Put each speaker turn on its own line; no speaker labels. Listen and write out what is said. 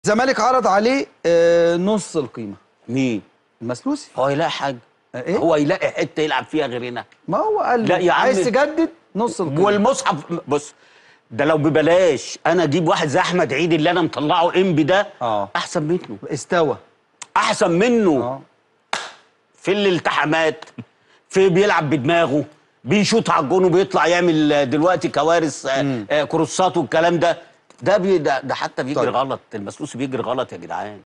الزمالك عرض عليه آه، نص القيمه
مين
المسلوسي
هو يلاقي حاجه
إيه؟
هو يلاقي حته يلعب فيها غير هنا
ما هو قال
لا يا عم.
عايز تجدد نص القيمه
والمصحف بص ده لو ببلاش انا اجيب واحد زي احمد عيد اللي انا مطلعه انبي ده
آه.
احسن منه
استوى
احسن منه
اه
في الالتحامات في بيلعب بدماغه بيشوط على الجون وبيطلع يعمل دلوقتي كوارث آه، آه، كروسات والكلام ده ده بي ده, ده حتى بيجري
طيب.
غلط المسلوسي بيجري غلط يا جدعان